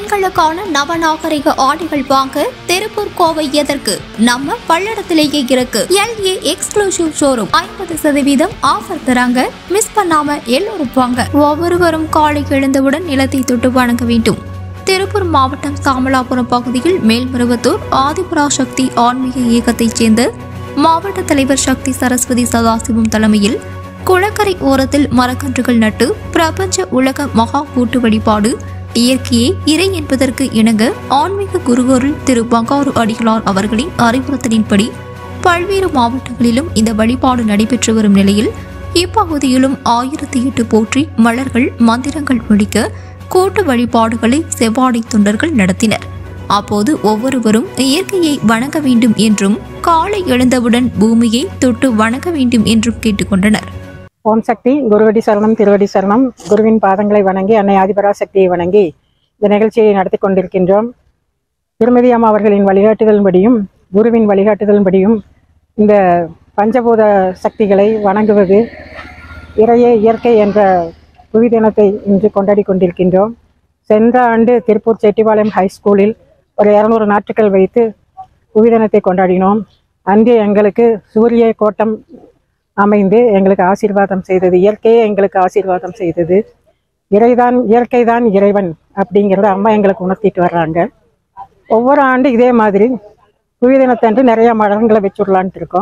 பெண்களுக்கான நவநாகரிக ஆடைகள் வாங்க திருப்பூர் கோவை எதற்கு நம்ம பல்லடத்திலேயே இருக்கு எல்ஏ எக்ஸ்க்ளூசிவ் ஷோரூம் ஐம்பது சதவீதம் ஆஃபர் தராங்க மிஸ் பண்ணாம எல்லோரும் வாங்க ஒவ்வொருவரும் காலை எழுந்தவுடன் நிலத்தை தொட்டு வணங்க வேண்டும் திருப்பூர் மாவட்டம் சாமலாபுரம் பகுதியில் மேல்மருவத்தூர் ஆதிபுரா சக்தி ஆன்மீக இயக்கத்தைச் சேர்ந்த மாவட்ட தலைவர் சக்தி சரஸ்வதி சதாசிவம் தலைமையில் குளக்கரை ஓரத்தில் மரக்கன்றுகள் நட்டு பிரபஞ்ச உலக மகா கூட்டு வழிபாடு இயற்கையே இறை என்பதற்கு இணங்க ஆன்மீக குருகோரில் திரு பங்காரு அடிகளார் அவர்களின் அறிவுறுத்தலின்படி பல்வேறு மாவட்டங்களிலும் இந்த வழிபாடு நடைபெற்று வரும் நிலையில் இப்பகுதியிலும் ஆயிரத்தி எட்டு போற்றி மலர்கள் மந்திரங்கள் ஒழிக்க கூட்டு வழிபாடுகளை செவ்வாடை தொண்டர்கள் நடத்தினர் அப்போது ஒவ்வொருவரும் இயற்கையை வணங்க வேண்டும் என்றும் காலை எழுந்தவுடன் பூமியை தொட்டு வணங்க வேண்டும் என்றும் கேட்டுக்கொண்டனர் ஓம் சக்தி குருவடி சரணம் திருவடி சரணம் குருவின் பாதங்களை வணங்கி அன்னை ஆதிபரா சக்தியை வணங்கி இந்த நிகழ்ச்சியை நடத்தி கொண்டிருக்கின்றோம் திருமதி அம்மா அவர்களின் வழிகாட்டுதலின்படியும் குருவின் வழிகாட்டுதலின்படியும் இந்த பஞ்சபூத சக்திகளை வணங்குவது இறையே இயற்கை என்ற புவி தினத்தை இன்று கொண்டாடி கொண்டிருக்கின்றோம் சென்ற ஆண்டு திருப்பூர் செட்டிபாளையம் ஹைஸ்கூலில் ஒரு இரநூறு நாட்கள் வைத்து புவி தினத்தை கொண்டாடினோம் அங்கே எங்களுக்கு சூரிய கோட்டம் அமைந்து எங்களுக்கு ஆசீர்வாதம் செய்தது இயற்கையே எங்களுக்கு ஆசீர்வாதம் செய்தது இறைதான் இயற்கைதான் இறைவன் அப்படிங்கிறத அம்மா எங்களுக்கு உணர்த்திட்டு வர்றாங்க ஒவ்வொரு ஆண்டு இதே மாதிரி புவி தினத்தன்று நிறைய மரங்களை வச்சுடலான்ட்டு இருக்கோம்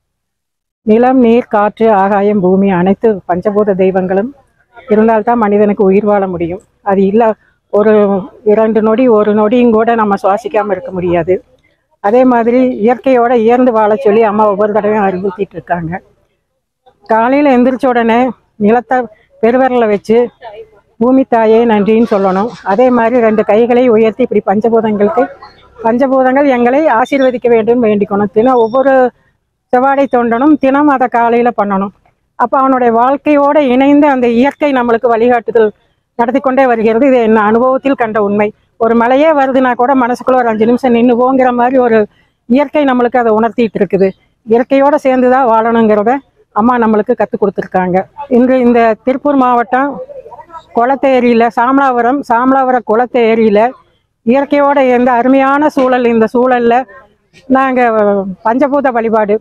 நிலம் நீர் காற்று ஆகாயம் பூமி அனைத்து பஞ்சபூத தெய்வங்களும் இருந்தால்தான் மனிதனுக்கு உயிர் வாழ முடியும் அது இல்லை ஒரு இரண்டு நொடி ஒரு நொடியும் கூட நம்ம சுவாசிக்காமல் இருக்க முடியாது அதே மாதிரி இயற்கையோட இயர்ந்து வாழ சொல்லி அம்மா ஒவ்வொரு தடவையும் அறிவுறுத்திட்டு இருக்காங்க காலையில் எந்திரிச்ச உடனே நிலத்தை பெருவரல வச்சு பூமி தாயே நன்றின்னு சொல்லணும் அதே மாதிரி ரெண்டு கைகளை உயர்த்தி இப்படி பஞ்சபூதங்களுக்கு பஞ்சபூதங்கள் எங்களை ஆசீர்வதிக்க வேண்டும் வேண்டிக்கணும் தினம் ஒவ்வொரு செவ்வாடை தொண்டனும் தினம் அதை காலையில் பண்ணணும் அப்போ அவனுடைய வாழ்க்கையோடு இணைந்து அந்த இயற்கை நம்மளுக்கு வழிகாட்டுதல் நடத்தி கொண்டே வருகிறது இது என்ன அனுபவத்தில் கண்ட உண்மை ஒரு மழையே வருதுன்னா கூட மனசுக்குள்ள ஒரு அஞ்சு நிமிஷம் நின்று போங்கிற மாதிரி ஒரு இயற்கை நம்மளுக்கு அதை உணர்த்திட்டு இருக்குது இயற்கையோட சேர்ந்து தான் வாழணுங்கிறத அம்மா நம்மளுக்கு கற்றுக் கொடுத்துருக்காங்க இன்று இந்த திருப்பூர் மாவட்டம் குளத்தேரியில் சாமலாபுரம் சாமலாபுரம் குளத்தேரியில் இயற்கையோட இருந்த அருமையான சூழல் இந்த சூழலில் நாங்கள் பஞ்சபூத வழிபாடு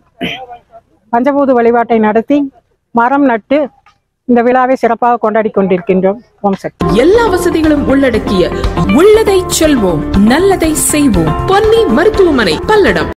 பஞ்சபூத வழிபாட்டை நடத்தி மரம் நட்டு இந்த விழாவை சிறப்பாக கொண்டாடி கொண்டிருக்கின்றோம் ஓம் சக்தி எல்லா வசதிகளும் உள்ளடக்கிய உள்ளதை செல்வோம் நல்லதை செய்வோம் பொன்னி மருத்துவமனை பல்லடம்